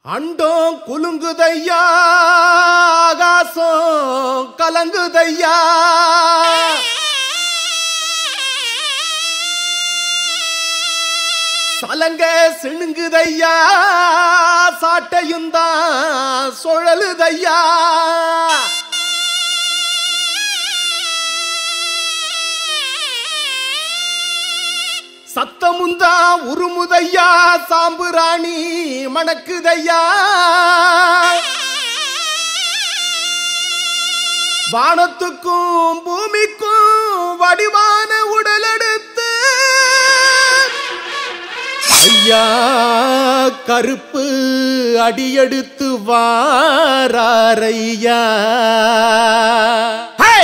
அண்டோம் குலுங்குதையா ஆகாசம் கலங்குதையா சலங்க சிணுங்குதையா சாட்டையும் தான் சுழலுதையா சத்தமுந்தா உருமுதையா சாம்புராணி மணக்குதையா வானத்துக்கும் பூமிக்கும் வடிவான உடலெடுத்து ஐயா கருப்பு அடியெடுத்து வாராரையா ஹே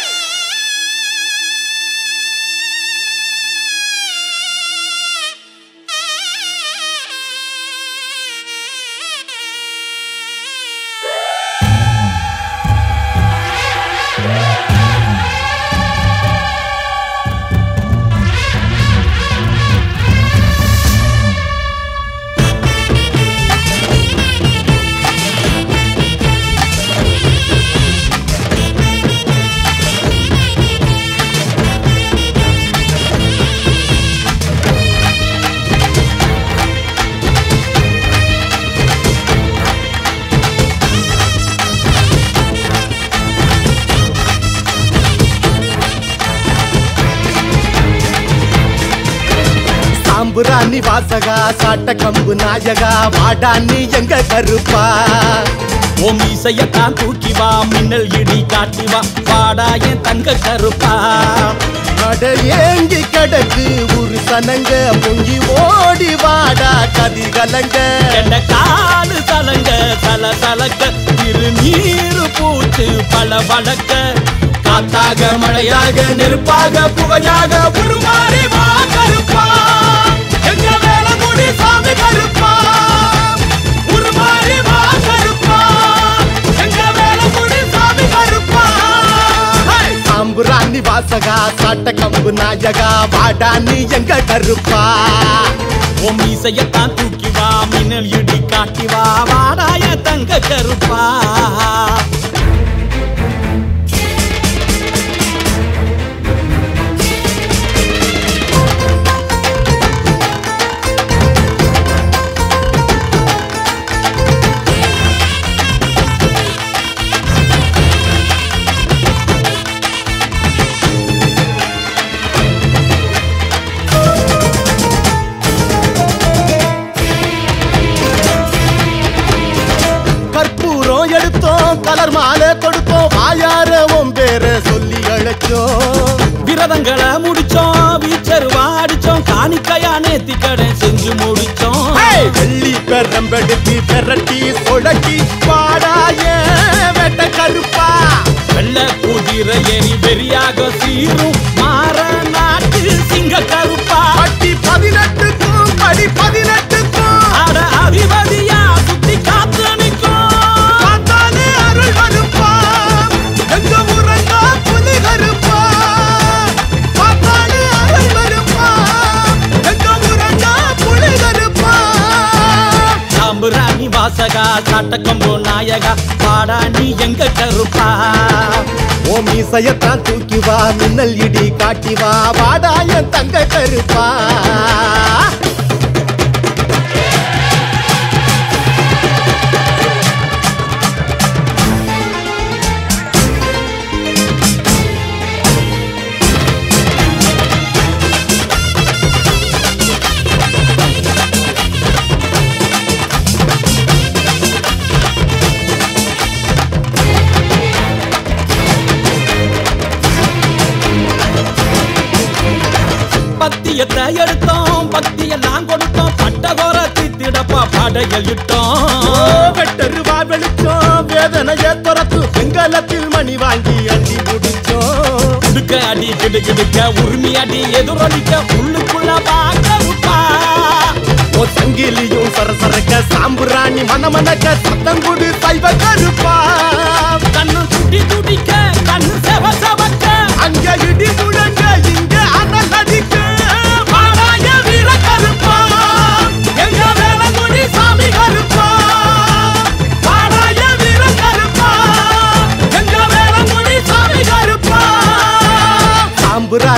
சாம்புராணி வாசகா சாட்ட கம்பு நாயகா வாடான்னு எங்க கருப்பா உன் மீசையத்தான் தூக்கி வா மின்னல் இடி காட்டி வா வாடா என் தங்க கருப்பா அட ஏங்கி கிடக்கு ஒரு சனங்க பொங்கி ஓடி வாடா கதி கலங்க கெண்ட காலு சலங்க சல சலக்க திருநீரு பூத்து பல வழக்க காத்தாக மழையாக நெருப்பாக புகையாக உருமாறி வா கருப்பா எங்க மேல முடி சாமி கருப்பா உருமாறி வா கருப்பா எங்க மேல முடி சாமி கருப்பா ஹே! சாம்புராணி வாசகா சாட்ட கம்பு நாயகா வாடான்னு எங்க கருப்பா உன் மீசையத்தான் தூக்கி வா மின்னல் இடி காட்டி வா வாடாய தங்க கருப்பா கற்பூரம் எடுத்தோம் கலர் மாலை கொடுத்தோம் வாயார உன் பேர சொல்லி அழைச்சோம் விரதங்களை முடிச்சோம் வீச்சருவா அடிச்சோம் காணிக்கையா நேத்தி கடை செஞ்சு முடிச்சோம் ஏய், வெள்ளி பெரம்பெடுத்து பெரட்டி சொடக்கி பாடாய வெட்ட கருப்பா வெள்ள குதிரை ஏறி வெறியாக சீரும் மாற நாட்டு சிங்க கருப்பா பட்டி பதினெட்டுக்கும் படி பதினெட்டுக்கும் ஆட அதிபதியா சுத்தி காத்து நிற்கும் பார்த்தாலே அருள் கருப்பா எங்க உறங்கா புலி கருப்பா பார்த்தாலே அருள் கருப்பா எங்க உறங்கா புலி கருப்பா சாம்புராணி வாசகா சாட்டக்கம்போ நாயகா பாடா நீ எங்க கருப்பா ஓ மீசையத்தான் தூக்கி வா மின்னல் இடி காட்டி வா வாடாய தங்க கருப்பா பத்தியத்தை எடுத்தோம் பக்தியெல்லாம் கொடுத்தோம் பட்டகோர தித்திடப்பா படையல் ஓ, இட்டோம் வெட்டருவா வெளிச்சோம் வேதனைய துரத்து வெங்கலத்தில் மணி வாங்கி அடி முடிச்சோம் கிடுக்க அடி கிடு கிடுக்க உரிமை அடி எதிரொலிக்க உள்ளுக்குள்ள பார்க்க விட்டா ஓ சங்கிலியும் சரசரக்க சாம்புராணி மனமனக்க சத்தம் கொடு சைவ கருப்பா கண்ணு துடி துடிக்க கண்ணு செவ செவக்க அங்க இடி முழங்க இங்க அனல் அடிக்க பாடாய வீர கருப்பா எங்க வேலை முடி சாமி கருப்பா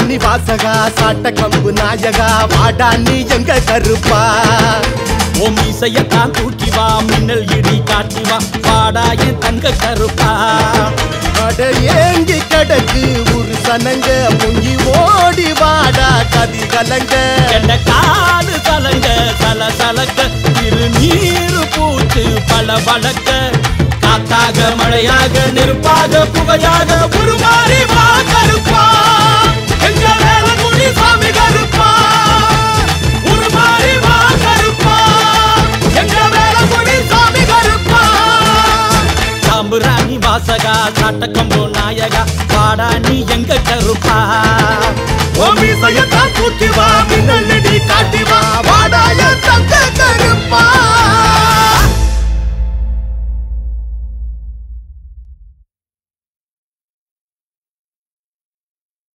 சாம்பிராணி வாசகா சாட்ட கம்பு நாயகா வாடா நீ எங்க கருப்பா ஓ மீசையத்தான் தூக்கி வா மின்னல் இடி காட்டி வா வாடா என் தங்க கருப்பா அட ஏங்கி கிடக்கு ஒரு சனங்க பொங்கி ஓடி வாடா கதி கலங்க என்ற காலு சலங்க சல சலக்க திருநீரு பூத்து பல வழக்க காத்தாக மழையாக நெருப்பாக புகையாக உருமாறி வா கருப்பா எங்க வேலங்குடி சாமி கருப்பா உருமாறி வா கருப்பா எங்க வேலங்குடி சாமி கருப்பா சாம்புராணி வாசகா சாட்டக்கம்போ நாயகா வாடா நீ எங்க கருப்பா ஓ மீசையத்தான் தூக்கி வா மின்னல்